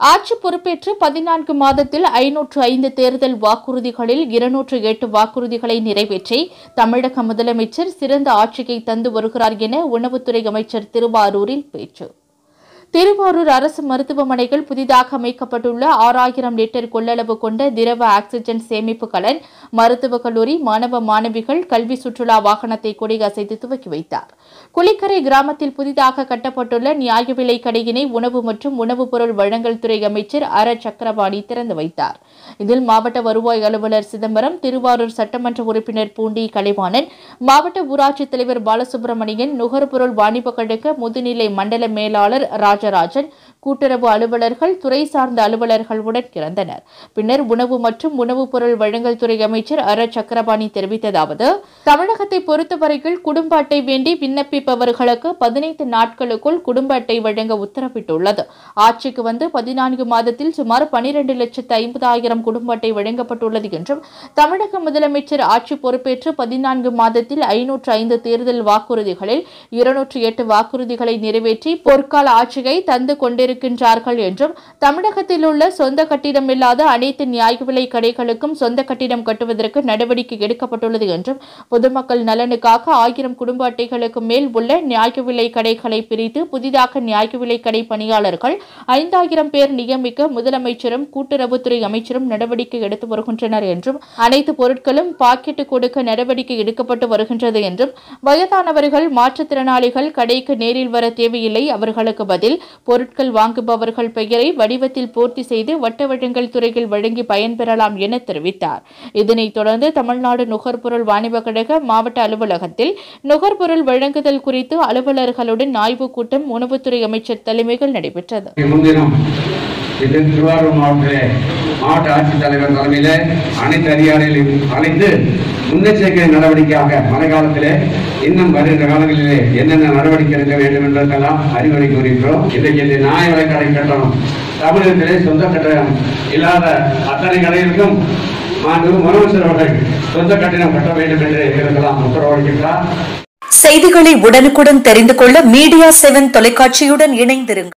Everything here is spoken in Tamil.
ஆட்சி பொறுப்பேற்று பதினான்கு மாதத்தில் ஐநூற்று ஐந்து தேர்தல் வாக்குறுதிகளில் இருநூற்று எட்டு வாக்குறுதிகளை நிறைவேற்றி தமிழக முதலமைச்சர் சிறந்த ஆட்சியை தந்து வருகிறார் என உணவுத்துறை அமைச்சர் திருவாரூரில் பேச்சு திருவாரூர் அரசு மருத்துவமனைகள் புதிதாக அமைக்கப்பட்டுள்ள ஆறாயிரம் லிட்டர் கொள்ளளவு கொண்ட திரவ ஆக்சிஜன் சேமிப்பு கலன் மருத்துவக் கல்லூரி மாணவ மாணவிகள் கல்வி சுற்றுலா வாகனத்தை கொடியசைத்து துவக்கி வைத்தார் குளிக்கரை கிராமத்தில் புதிதாக கட்டப்பட்டுள்ள நியாய விலை கடையினை உணவு மற்றும் உணவுப் பொருள் வழங்கல் துறை அமைச்சர் அர சக்கரபாணி திறந்து வைத்தார் இதில் மாவட்ட வருவாய் அலுவலர் சிதம்பரம் திருவாரூர் சட்டமன்ற உறுப்பினர் பூண்டி கலைவாணன் மாவட்ட ஊராட்சித் தலைவர் பாலசுப்ரமணியன் நுகர்பொருள் வாணிப கழக முதுநிலை மண்டல மேலாளர் ராஜராஜன் கூட்டுறவு அலுவலர்கள் துறை சார்ந்த அலுவலர்கள் உடன் இறந்தனர் பின்னர் உணவு மற்றும் உணவுப் பொருள் வழங்கல் துறை அமைச்சர் அர சக்கரபாணி தெரிவித்ததாவது தமிழகத்தை பொறுத்தவரையில் குடும்ப அட்டை வேண்டி விண்ணப்பிப்பவர்களுக்கு பதினைந்து நாட்களுக்குள் குடும்ப அட்டை வழங்க உத்தரவிட்டுள்ளது ஆட்சிக்கு வந்து பதினான்கு மாதத்தில் சுமார் பனிரெண்டு லட்சத்து ஐம்பதாயிரம் குடும்ப அட்டை வழங்கப்பட்டுள்ளது என்றும் தமிழக முதலமைச்சர் ஆட்சி பொறுப்பேற்று பதினான்கு மாதத்தில் ஐநூற்று ஐந்து தேர்தல் வாக்குறுதிகளில் இருநூற்று எட்டு வாக்குறுதிகளை நிறைவேற்றி பொற்கால ஆட்சியை தந்து கொண்டிருக்கின்றார்கள் என்றும் தமிழகத்தில் உள்ள சொந்த கட்டிடம் இல்லாத அனைத்து நியாய விலை கடைகளுக்கும் சொந்த கட்டிடம் கட்டுவதற்கு நடவடிக்கை எடுக்கப்பட்டுள்ளது என்றும் பொதுமக்கள் நலனுக்காக ஆயிரம் குடும்ப அட்டைகளுக்கு மேல் உள்ள நியாய விலை கடைகளை பிரித்து புதிதாக நியாய விலை கடை பணியாளர்கள் ஐந்தாயிரம் பேர் நியமிக்க முதலமைச்சரும் கூட்டுறவுத்துறை அமைச்சரும் நடவடிக்கை எடுத்து வருகின்றனர் என்றும் அனைத்து பொருட்களும் பாக்கெட்டு கொடுக்க நடவடிக்கை எடுக்கப்பட்டு வருகின்றது என்றும் வயதானவர்கள் மாற்றுத்திறனாளிகள் கடைக்கு நேரில் வர தேவையில்லை அவர்களுக்கு பதில் பொருட்கள் வாங்குபவர்கள் பெயரை வடிவத்தில் பூர்த்தி செய்து வட்ட வழங்கல் துறையில் வழங்கி பயன்பெறலாம் என தெரிவித்தார் இதனைத் தொடர்ந்து தமிழ்நாடு நுகர்பொருள் வாணிப கழக மாவட்ட அலுவலகத்தில் நுகர்பொருள் வழங்குதல் குறித்து அலுவலர்களுடன் ஆய்வுக் கூட்டம் உணவுத்துறை அமைச்சர் தலைமையில் நடைபெற்றது முன்தினம் இது திருவாரூர் மாவட்டத்திலே மாவட்ட ஆட்சித்தலைவர் தலைமையிலே அனைத்து அதிகாரிகளையும் அழைத்து முன்னெச்சரிக்கை நடவடிக்கையாக மழை காலத்திலே இன்னும் வருகின்ற காலங்களிலே என்னென்ன நடவடிக்கை எடுக்க வேண்டும் என்பதற்கெல்லாம் அறிவுரை கூறுகின்றோம் இன்றைக்கு இந்த நியாய விலை கடை கட்டணம் தமிழகத்திலே சொந்த கட்டணம் இல்லாத அத்தனை கடைகளுக்கும் மாண்பு முதலமைச்சர் அவர்கள் சொந்த கட்டணம் கட்ட வேண்டும் என்று இதற்கெல்லாம் உத்தரவளிக்கின்றார் செய்திகளை உடனுக்குடன் தெரிந்து கொள்ள மீடியா செவன் தொலைக்காட்சியுடன் இணைந்திருங்கள்